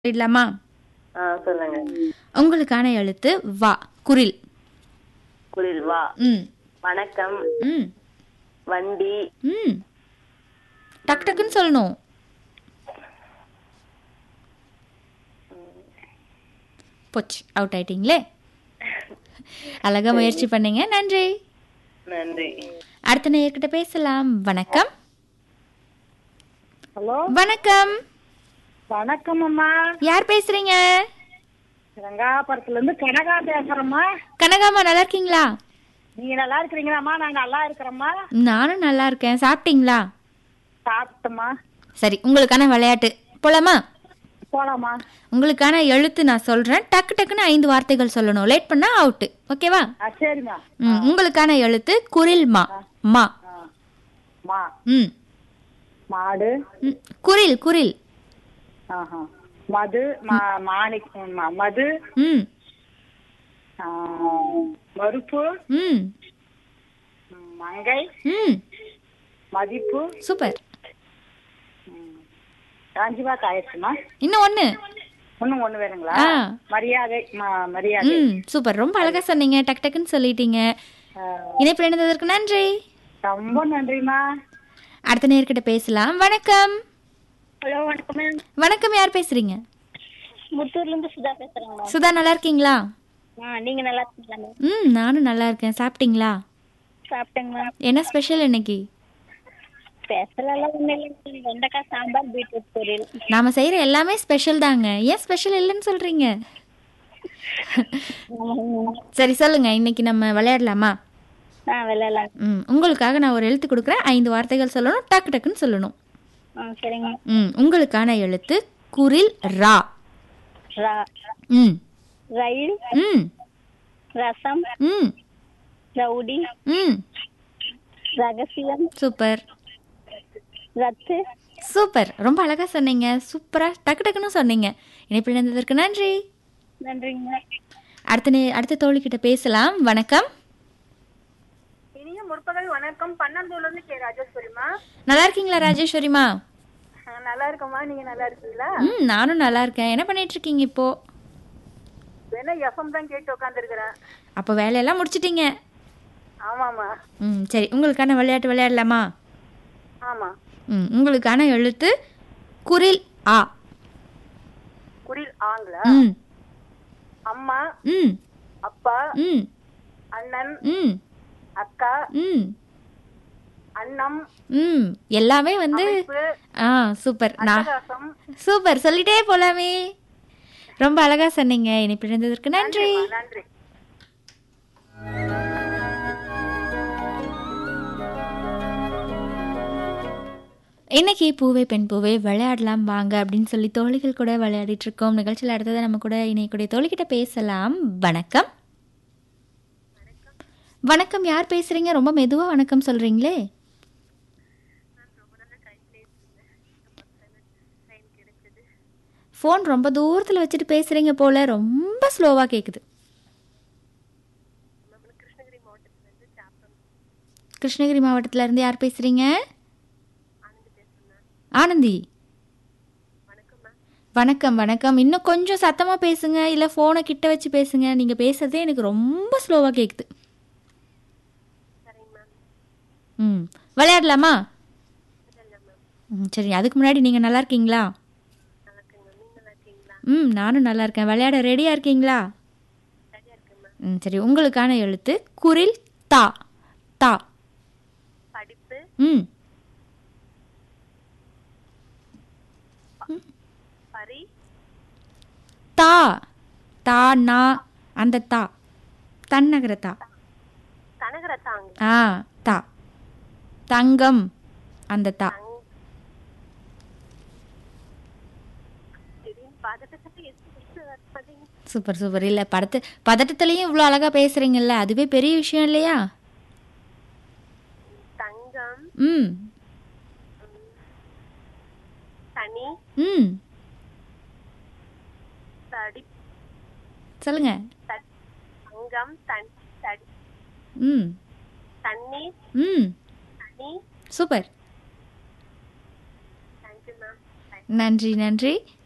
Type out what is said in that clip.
இல்லாமா ஆ சொல்லுங்க உங்களுக்கான எழுத்து வா குரில் குளிர் வா ம் வணக்கம் ம் வண்டி ம் டக் டக்குன்னு சொல்லணும் போச்சு அவுட் ஆயிட்டீங்களே அழகா முயற்சி பண்ணீங்க நன்றி நன்றி அடுத்த நேயர்கிட்ட பேசலாம் வணக்கம் ஹலோ வணக்கம் வணக்கம் அம்மா யார் பேசுறீங்க ரங்காபுரத்துல இருந்து கனகா பேசுறேம்மா கனகாமா நல்லா இருக்கீங்களா நீங்க நல்லா இருக்கிறீங்களாம்மா நாங்க நல்லா இருக்கிறோம்மா நானும் நல்லா இருக்கேன் சாப்பிட்டீங்களா சாப்பிட்டோம்மா சரி உங்களுக்கான விளையாட்டு போலாமா போலாமா உங்களுக்கான எழுத்து நான் சொல்றேன் டக்கு டக்குன்னு ஐந்து வார்த்தைகள் சொல்லணும் லேட் பண்ணா அவுட்டு ஓகேவா ஆ சரிம்மா ம், உங்களுக்கான எழுத்து குரில் மா மா ஆ. மா ம் மாடு ம், குரில் குரில் ஆஹா மது மா- மாணிக் ம- மது ம் ஆ, மறுப்பு ம் ம், மங்கை ம் மதிப்பு சூப்பர் அஞ்சு வாக்கு ஆயிடுச்சுமா இன்னும் ஒன்று இன்னும் ஒண்ணு வேணுங்களா ஆ. மரியாதை ம- மரியாதை ம் சூப்பர் ரொம்ப அழகா சொன்னீங்க டக் டக்குன்னு சொல்லிட்டீங்க ஆ, இணைப்பில் இணைந்ததற்கு நன்றி ரொம்ப நன்றிம்மா அடுத்த நேர்கிட்ட பேசலாம் வணக்கம் ஹலோ வணக்கம் மேம் வணக்கம் யார் பேசுறீங்க முத்தூர்ல இருந்து சுதா பேசுறேங்க சுதா நல்லா இருக்கீங்களா ஆ நீங்க நல்லா இருக்கீங்களா மேம் ம் நானும் நல்லா இருக்கேன் சாப்பிட்டீங்களா சாப்பிட்டேங்க மேம் என்ன ஸ்பெஷல் இன்னைக்கு ஸ்பெஷல் எல்லாம் ஒண்ணும் இல்லை வெண்டைக்காய் சாம்பார் பீட்ரூட் பொரியல் நாம செய்யற எல்லாமே ஸ்பெஷல் தாங்க ஏன் ஸ்பெஷல் இல்லைன்னு சொல்றீங்க சரி சொல்லுங்க இன்னைக்கு நம்ம விளையாடலாமா ஆ விளையாடலாம் ம் உங்களுக்காக நான் ஒரு எழுத்து கொடுக்குறேன் ஐந்து வார்த்தைகள் சொல்லணும் டக்கு டக்குன்னு சொல்லணும் ஆ சரிங்க ம் உங்களுக்கான எழுத்து குரில் ரா ரா ம் ரயில் ம் ரசம் ம் ரவுடி ம் ரகசியம் சூப்பர் ரத்து சூப்பர் ரொம்ப அழகா சொன்னீங்க சூப்பரா டக்கு டக்குன்னு சொன்னீங்க இணைப்பில் இணைந்ததற்கு நன்றி நன்றிங்க அடுத்த நே அடுத்த தோழிக்கிட்ட பேசலாம் வணக்கம் இனிய முற்பகல் வணக்கம் பன்னந்தூர்ல இருந்து கே ராஜேஸ்வரிமா நல்லா இருக்கீங்களா ராஜேஸ்வரிமா நல்லா இருக்கோமா நீங்க நல்லா இருக்கீங்களா ம் நானும் நல்லா இருக்கேன் என்ன பண்ணிட்டு இருக்கீங்க இப்போ வேணா எஃப்எம் தான் கேட்டு உட்காந்துருக்கிறேன் அப்போ வேலையெல்லாம் முடிச்சிட்டீங்க ஆமாமா ம் சரி உங்களுக்கான விளையாட்டு விளையாடலாமா ஆமா ம் உங்களுக்கான எழுத்து குரில் ஆ குடில் ஆங்களா ம் அம்மா ம் அப்பா ம் அண்ணன் ம் அக்கா ம் அண்ணம் ம் எல்லாமே வந்து அமைப்பு, ஆ சூப்பர் நான் அட்டகாசம் சூப்பர் சொல்லிட்டே போலாமே ரொம்ப அழகா சொன்னீங்க இனிப்பு இருந்ததற்கு நன்றி நன்றி இன்னைக்கு பூவே பெண் பூவே விளையாடலாம் வாங்க அப்படின்னு சொல்லி தோழிகள் கூட விளையாடிட்டு இருக்கோம் நிகழ்ச்சியில் அடுத்தது நம்ம கூட இணையக்கூடிய தோழிகிட்ட பேசலாம் வணக்கம் வணக்கம் யார் பேசுறீங்க ரொம்ப மெதுவா வணக்கம் சொல்றீங்களே ஃபோன் ரொம்ப தூரத்தில் வச்சுட்டு பேசுறீங்க போல ரொம்ப ஸ்லோவா கேக்குது கிருஷ்ணகிரி மாவட்டத்துல இருந்து யார் பேசுறீங்க ஆனந்தி வணக்கம் வணக்கம் இன்னும் கொஞ்சம் சத்தமா பேசுங்க இல்ல போனை கிட்ட வச்சு பேசுங்க நீங்க பேசுறதே எனக்கு ரொம்ப ஸ்லோவா கேக்குது ம் விளையாடலாமா ம் சரி அதுக்கு முன்னாடி நீங்க நல்லா இருக்கீங்களா ம் நானும் நல்லா இருக்கேன் விளையாட ரெடியா இருக்கீங்களா ம் சரி உங்களுக்கான எழுத்து குரில் தா தா படிப்பு ம் பரி தா தா நா அந்த தா தன்னகர தா தனகர தாங்க ஆ தா தங்கம் அந்த தா திடீர்னு பதட்டத்தை சூப்பர் சூப்பர் இல்லை படத்து பதட்டத்துலேயும் இவ்வளோ அழகாக பேசுகிறீங்கல்ல அதுவே பெரிய விஷயம் இல்லையா தங்கம் ம் தனி ம் தடி சொல்லுங்க தங்கம் தன் தடி ம் தண்ணீர் ம் தனி சூப்பர் தேங்க்யூ மேம் நன்றி நன்றி